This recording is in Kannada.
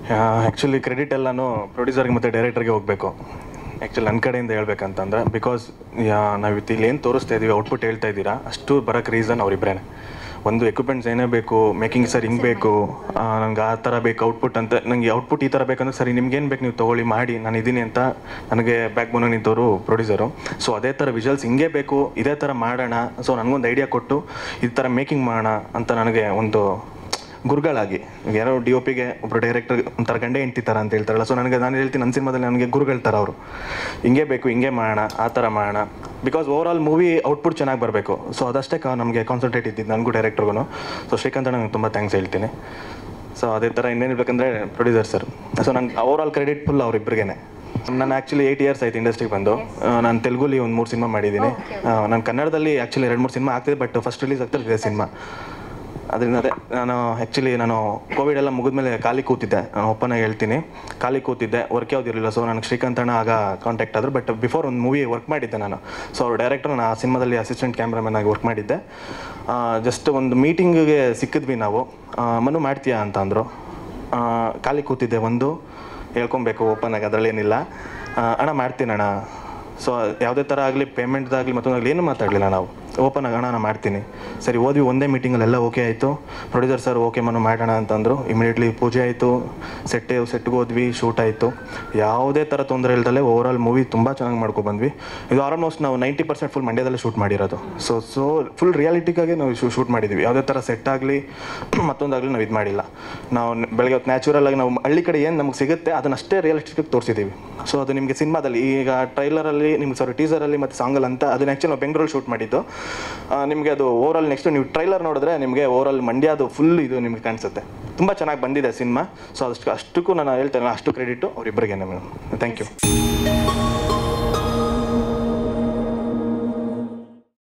ಆ್ಯಕ್ಚುಲಿ ಕ್ರೆಡಿಟ್ ಎಲ್ಲನೂ ಪ್ರೊಡ್ಯೂಸರ್ಗೆ ಮತ್ತು ಡೈರೆಕ್ಟರ್ಗೆ ಹೋಗಬೇಕು ಆ್ಯಕ್ಚುಲಿ ನನ್ನ ಕಡೆಯಿಂದ ಹೇಳ್ಬೇಕಂತಂದ್ರೆ ಬಿಕಾಸ್ ನಾವು ಇವತ್ತು ಇಲ್ಲಿ ಏನು ತೋರಿಸ್ತಾ ಇದ್ದೀವಿ ಔಟ್ಪುಟ್ ಹೇಳ್ತಾ ಇದ್ದೀರಾ ಅಷ್ಟು ಬರೋಕ್ಕೆ ರೀಸನ್ ಅವರಿಬ್ಬರೇ ಒಂದು ಎಕ್ವಿಪ್ಮೆಂಟ್ಸ್ ಏನೇ ಬೇಕು ಮೇಕಿಂಗ್ ಸರ್ ಹಿಂಗೆ ಬೇಕು ನಂಗೆ ಆ ಥರ ಬೇಕು ಔಟ್ಪುಟ್ ಅಂತ ನನಗೆ ಔಟ್ಪುಟ್ ಈ ಥರ ಬೇಕಂದ್ರೆ ಸರಿ ನಿಮ್ಗೇನು ಬೇಕು ನೀವು ತೊಗೊಳ್ಳಿ ಮಾಡಿ ನಾನು ಇದ್ದೀನಿ ಅಂತ ನನಗೆ ಬ್ಯಾಕ್ ಬೋನ ನಿಂತವರು ಪ್ರೊಡ್ಯೂಸರು ಸೊ ಅದೇ ಥರ ವಿಜುವಲ್ಸ್ ಹಿಂಗೆ ಬೇಕು ಇದೇ ಥರ ಮಾಡೋಣ ಸೊ ನನಗೊಂದು ಐಡಿಯಾ ಕೊಟ್ಟು ಈ ಥರ ಮೇಕಿಂಗ್ ಮಾಡೋಣ ಅಂತ ನನಗೆ ಒಂದು ಗುರುಗಳಾಗಿ ಯಾರೋ ಡಿ ಒ ಪಿಗೆ ಒಬ್ಬರು ಡೈರೆಕ್ಟರ್ ಒಂಥರ ಗಂಡೆ ಹೆಂಡ್ತಿ ಥರ ಅಂತ ಹೇಳ್ತಾರಲ್ಲ ಸೊ ನನಗೆ ನಾನು ಹೇಳ್ತೀನಿ ನನ್ನ ಸಿನಿಮಾದಲ್ಲಿ ನನಗೆ ಗುರುಗಳ ಥರ ಅವರು ಹಿಂಗೆ ಬೇಕು ಹಿಂಗೆ ಮಾಡೋಣ ಆ ಥರ ಮಾಡೋಣ because over all movie output ಚೆನ್ನಾಗಿ ಬರಬೇಕು ಸೊ ಅದಷ್ಟೇ ಕಾ ನಮಗೆ ಕಾನ್ಸಂಟ್ರೇಟ್ ಇದ್ದಿದ್ದು ನನಗೂ ಡೈರೆಕ್ಟ್ರಿಗೂ ಸೊ ಶ್ರೀಕಾಂತ್ ನನಗೆ ತುಂಬ ಥ್ಯಾಂಕ್ಸ್ ಹೇಳ್ತೀನಿ ಸೊ ಅದೇ ಥರ ಇನ್ನೇನು ಹೇಳ್ಬೇಕಂದ್ರೆ ಪ್ರೊಡ್ಯೂಸರ್ ಸರ್ ಸೊ ನಂಗೆ ಓವರ್ ಆಲ್ ಕ್ರೆಡಿಟ್ ಫುಲ್ ಅವರಿಬ್ಬರಿಗೇ ನಾನು ಆ್ಯಕ್ಚುಲಿ ಏಯ್ಟ್ ಇಯರ್ಸ್ ಆಯ್ತು ಇಂಡಸ್ಟ್ರಿಗೆ ಬಂದು ಆ, ನಾನು ತೆಲುಗುಲಿ ಒಂದು ಮೂರು ಸಿನಿಮಾ ಮಾಡಿದ್ದೀನಿ ನಾನು ಕನ್ನಡದಲ್ಲಿ ಆ್ಯಕ್ಚುಲಿ ಎರಡು ಮೂರು ಸಿನಿಮಾ ಆಗ್ತಿದೆ ಬಟ್ ಫಸ್ಟ್ ರಿಲೀಸ್ ಆಗ್ತಿದೆ ಸಿನಿಮಾ ಅದರಿಂದ ಅದೇ ನಾನು ಆ್ಯಕ್ಚುಲಿ ನಾನು ಕೋವಿಡ್ ಎಲ್ಲ ಮುಗಿದ್ಮೇಲೆ ಖಾಲಿ ಕೂತಿದ್ದೆ ನಾನು ಓಪನ್ ಆಗಿ ಹೇಳ್ತೀನಿ ಖಾಲಿ ಕೂತಿದ್ದೆ ವರ್ಕ್ ಯಾವುದಿರಲಿಲ್ಲ ಸೊ ನನಗೆ ಶ್ರೀಕಾಂತ್ ಅಣ್ಣ ಆಗ ಕಾಂಟ್ಯಾಕ್ಟ್ ಆದರು ಬಟ್ ಬಿಫೋರ್ ಒಂದು ಮೂವಿ ವರ್ಕ್ ಮಾಡಿದ್ದೆ ನಾನು ಸೊ ಅವ್ರು ಡೈರೆಕ್ಟರ್ ನಾನು ಆ ಸಿನಿಮಾದಲ್ಲಿ ಅಸಿಸ್ಟೆಂಟ್ ಕ್ಯಾಮ್ರಾಮನ್ ಆಗಿ ವರ್ಕ್ ಮಾಡಿದ್ದೆ ಜಸ್ಟ್ ಒಂದು ಮೀಟಿಂಗಿಗೆ ಸಿಕ್ಕಿದ್ವಿ ನಾವು ಆ, ಮನು ಮಾಡ್ತೀಯಾ ಅಂತ ಅಂದರು ಖಾಲಿ ಕೂತಿದ್ದೆ ಒಂದು ಹೇಳ್ಕೊಬೇಕು ಓಪನ್ ಆಗಿ ಅದರಲ್ಲೇನಿಲ್ಲ ಅಣ್ಣ ಮಾಡ್ತೀನಿ ಅಣ್ಣ ಸೊ ಯಾವುದೇ ಥರ ಆಗಲಿ ಪೇಮೆಂಟ್ದಾಗಲಿ ಮತ್ತೊಂದಾಗಲಿ ಏನು ಮಾತಾಡಲಿಲ್ಲ ನಾವು ಓಪನ್ ಆಗೋಣ ನಾನು ಮಾಡ್ತೀನಿ ಸರಿ ಓದ್ವಿ ಒಂದೇ ಮೀಟಿಂಗಲ್ಲಿ ಎಲ್ಲ ಓಕೆ ಆಯಿತು ಪ್ರೊಡ್ಯೂಸರ್ ಸರ್ ಓಕೆ ಮನು ಮಾಡೋಣ ಅಂತಂದರು ಇಮಿಡಿಯೇಟ್ಲಿ ಪೂಜೆ ಆಯಿತು ಸೆಟ್ ಸೆಟ್ಗೆ ಹೋದ್ವಿ ಶೂಟ್ ಆಯಿತು ಯಾವುದೇ ಥರ ತೊಂದರೆ ಇಲ್ದಲೆ ಓವರ್ ಆಲ್ ಮೂವಿ ತುಂಬ ಚೆನ್ನಾಗಿ ಮಾಡ್ಕೊಂಡು ಬಂದ್ವಿ ಇದು ಆಲ್ಮೋಸ್ಟ್ ನಾವು ನೈಂಟಿ ಪರ್ಸೆಂಟ್ ಫುಲ್ ಮಂಡ್ಯದಲ್ಲೇ ಶೂಟ್ ಮಾಡಿರೋದು ಸೊ ಸೊ ಫುಲ್ ರಿಯಾಲಿಟಿಗಾಗಿ ನಾವು ಶೂ ಶೂಟ್ ಮಾಡಿದ್ವಿ ಯಾವುದೇ ಥರ ಸೆಟ್ ಆಗಲಿ ಮತ್ತೊಂದಾಗಲಿ ನಾವು ಇದು ಮಾಡಿಲ್ಲ ನಾವು ನ- ಬೆಳಗ್ಗೆ ಹೊತ್ತು ನ್ಯಾಚುರಲ್ ಆಗಿ ನಾವು ಹಳ್ಳಿ ಕಡೆ ಏನು ನಮ್ಗೆ ಸಿಗುತ್ತೆ ಅದನ್ನಷ್ಟೇ ರಿಯಲಿಸ್ಟಿಕ್ ತೋರಿಸಿದ್ದೀವಿ ಸೊ ಅದು ನಿಮಗೆ ಸಿನಿಮಾದಲ್ಲಿ ಈಗ ಟ್ರೈಲರಲ್ಲಿ ನಿಮ್ಗೆ ಸಾರಿ ಟೀಸರಲ್ಲಿ ಮತ್ತು ಸಾಂಗಲ್ಲಿ ಅಂತ ಅದನ್ನ ಆ್ಯಕ್ಚುಲಿ ನಾವು ಬೆಂಗಳೂರಲ್ಲಿ ಶೂಟ್ ಮಾಡಿದ್ದು ಆ, ನಿಮಗೆ ಅದು ಓವರ್ ಆಲ್ ನೆಕ್ಸ್ಟ್ ನೀವು ಟ್ರೈಲರ್ ನೋಡಿದ್ರೆ ನಿಮಗೆ ಓವರ್ ಆಲ್ ಮಂಡ್ಯದು ಫುಲ್ ಇದು ನಿಮ್ಗೆ ಕಾಣಿಸುತ್ತೆ ತುಂಬ ಚೆನ್ನಾಗಿ ಬಂದಿದೆ ಸಿನಿಮಾ ಸೊ ಅಷ್ಟು ಅಷ್ಟಕ್ಕೂ ನಾನು ಹೇಳ್ತೇನೆ ಅಷ್ಟು ಕ್ರೆಡಿಟು ಅವರಿಬ್ಬರಿಗೆ ನಮಗೆ ಥ್ಯಾಂಕ್ ಯು